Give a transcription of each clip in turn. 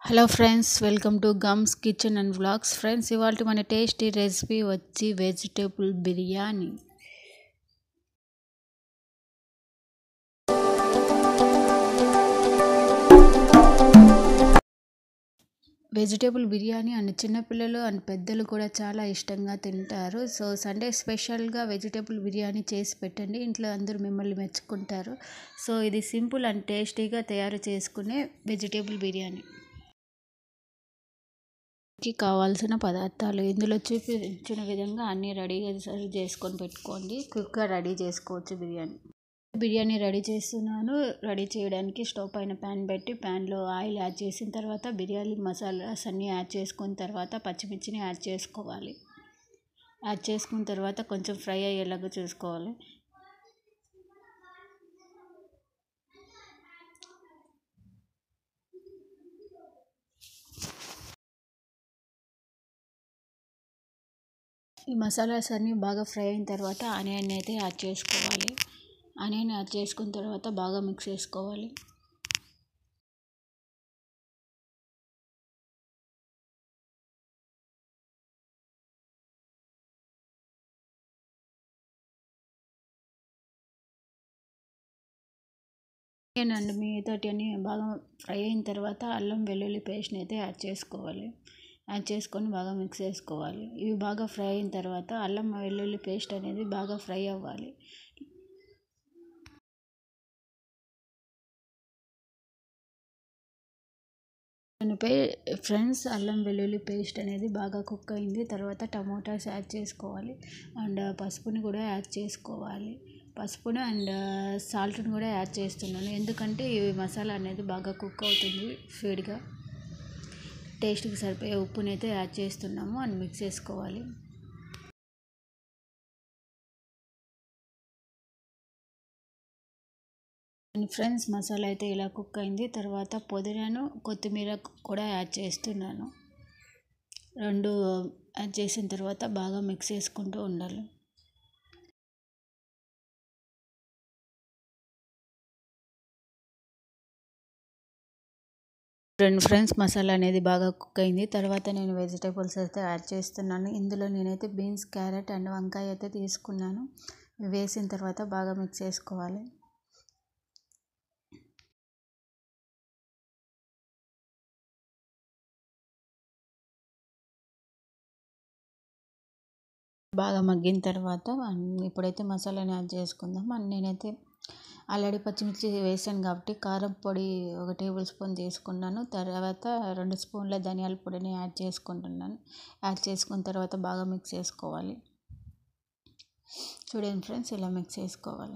hello friends welcome to gums kitchen and vlogs friends ఇవాళ మన tasty recipe వచ్చి vegetable biryani vegetable biryani and చిన్నపిల్లలు and పెద్దలు కూడా చాలా ఇష్టంగా తింటారు సో సండే స్పెషల్గా వెజిటేబుల్ బిర్యానీ చేసి పెట్టండి ఇంట్లో అందరూ మిమ్మల్ని మెచ్చుకుంటారు సో ఇది సింపుల్ అండ్ టేస్టీగా తయారు చేసుకునే వెజిటేబుల్ బిర్యానీ కి కావాల్సిన పదార్థాలు ఇందులో చూపించిన విధంగా అన్నీ రెడీగా సర్వ్ చేసుకొని పెట్టుకోండి క్విక్గా రెడీ చేసుకోవచ్చు బిర్యానీ బిర్యానీ రెడీ చేస్తున్నాను రెడీ చేయడానికి స్టవ్ పైన ప్యాన్ పెట్టి ప్యాన్లో ఆయిల్ యాడ్ చేసిన తర్వాత బిర్యానీ మసాలాస్ అన్నీ యాడ్ చేసుకున్న తర్వాత పచ్చిమిర్చిని యాడ్ చేసుకోవాలి యాడ్ చేసుకున్న తర్వాత కొంచెం ఫ్రై అయ్యేలాగా చూసుకోవాలి ఈ మసాలాస్ అన్నీ బాగా ఫ్రై అయిన తర్వాత ఆనియన్ అయితే యాడ్ చేసుకోవాలి ఆనియన్ యాడ్ చేసుకున్న తర్వాత బాగా మిక్స్ చేసుకోవాలి ఆనియన్ అండ్ మిగతాటి అన్ని బాగా ఫ్రై అయిన తర్వాత అల్లం వెల్లుల్లి పేస్ట్ని అయితే యాడ్ చేసుకోవాలి యాడ్ చేసుకొని బాగా మిక్స్ చేసుకోవాలి ఇవి బాగా ఫ్రై అయిన తర్వాత అల్లం వెల్లుల్లి పేస్ట్ అనేది బాగా ఫ్రై అవ్వాలి పై ఫ్రెండ్స్ అల్లం వెల్లుల్లి పేస్ట్ అనేది బాగా కుక్ అయింది తర్వాత టమోటాస్ యాడ్ చేసుకోవాలి అండ్ పసుపుని కూడా యాడ్ చేసుకోవాలి పసుపును అండ్ సాల్ట్ని కూడా యాడ్ చేస్తున్నాను ఎందుకంటే ఈ మసాలా అనేది బాగా కుక్ అవుతుంది ఫీడ్గా టేస్ట్కి సరిపోయే ఉప్పుని అయితే యాడ్ చేస్తున్నాము అని మిక్స్ చేసుకోవాలి ఫ్రెండ్స్ మసాలా అయితే ఇలా కుక్ అయింది తర్వాత పుదీనాను కొత్తిమీర కూడా యాడ్ చేస్తున్నాను రెండు యాడ్ చేసిన తర్వాత బాగా మిక్స్ చేసుకుంటూ ఉండాలి రెండు ఫ్రెండ్స్ మసాలా అనేది బాగా కుక్ అయింది తర్వాత నేను వెజిటేబుల్స్ అయితే యాడ్ చేస్తున్నాను ఇందులో నేనైతే బీన్స్ క్యారెట్ అండ్ వంకాయ అయితే తీసుకున్నాను వేసిన తర్వాత బాగా మిక్స్ చేసుకోవాలి బాగా మగ్గిన తర్వాత ఇప్పుడైతే మసాలాని యాడ్ చేసుకుందాం అండ్ నేనైతే ఆల్రెడీ పచ్చిమిర్చి వేసాను కాబట్టి కారం పొడి ఒక టేబుల్ స్పూన్ తీసుకున్నాను తర్వాత రెండు స్పూన్ల ధనియాల పొడిని యాడ్ చేసుకుంటున్నాను యాడ్ చేసుకున్న తర్వాత బాగా మిక్స్ చేసుకోవాలి చూడండి ఫ్రెండ్స్ ఇలా మిక్స్ చేసుకోవాలి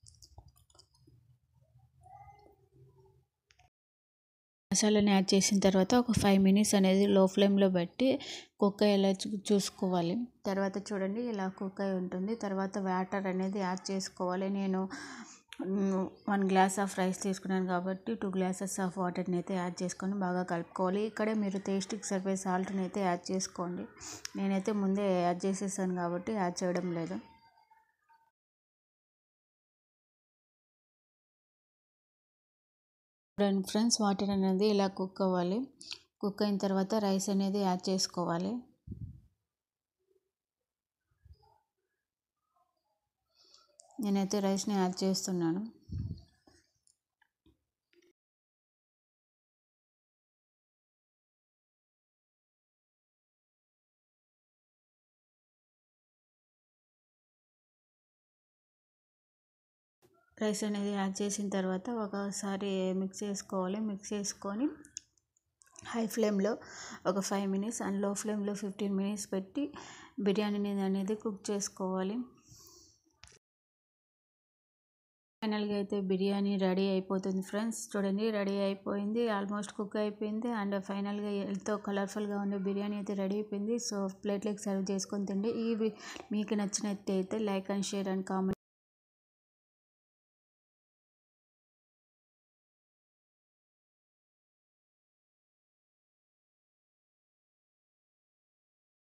మసాలాని యాడ్ చేసిన తర్వాత ఒక ఫైవ్ మినిట్స్ అనేది లో ఫ్లేమ్లో పెట్టి కుక్ అయ్యేలా చూసుకోవాలి తర్వాత చూడండి ఇలా కుక్ అయి ఉంటుంది తర్వాత వాటర్ అనేది యాడ్ చేసుకోవాలి నేను వన్ గ్లాస్ ఆఫ్ రైస్ తీసుకున్నాను కాబట్టి టూ గ్లాసెస్ ఆఫ్ వాటర్ని అయితే యాడ్ చేసుకొని బాగా కలుపుకోవాలి ఇక్కడే మీరు టేస్ట్కి సరిపోయే సాల్ట్ని అయితే యాడ్ చేసుకోండి నేనైతే ముందే యాడ్ చేసేసాను కాబట్టి యాడ్ చేయడం లేదు రెండు ఫ్రెండ్స్ వాటర్ అనేది ఇలా కుక్ అవ్వాలి కుక్ అయిన తర్వాత రైస్ అనేది యాడ్ చేసుకోవాలి నేనైతే రైస్ని యాడ్ చేస్తున్నాను రైస్ అనేది యాడ్ చేసిన తర్వాత ఒకసారి మిక్స్ చేసుకోవాలి మిక్స్ చేసుకొని హై ఫ్లేమ్లో ఒక ఫైవ్ మినిట్స్ అండ్ లో ఫ్లేమ్లో ఫిఫ్టీన్ మినిట్స్ పెట్టి బిర్యానీ అనేది కుక్ చేసుకోవాలి ఫైనల్గా అయితే బిర్యానీ రెడీ అయిపోతుంది ఫ్రెండ్స్ చూడండి రెడీ అయిపోయింది ఆల్మోస్ట్ కుక్ అయిపోయింది అండ్ ఫైనల్గా ఎంతో కలర్ఫుల్గా ఉండే బిర్యానీ అయితే రెడీ అయిపోయింది సో ప్లేట్లోకి సర్వ్ చేసుకొని తిండి ఈ మీకు నచ్చినట్టయితే like and share and comment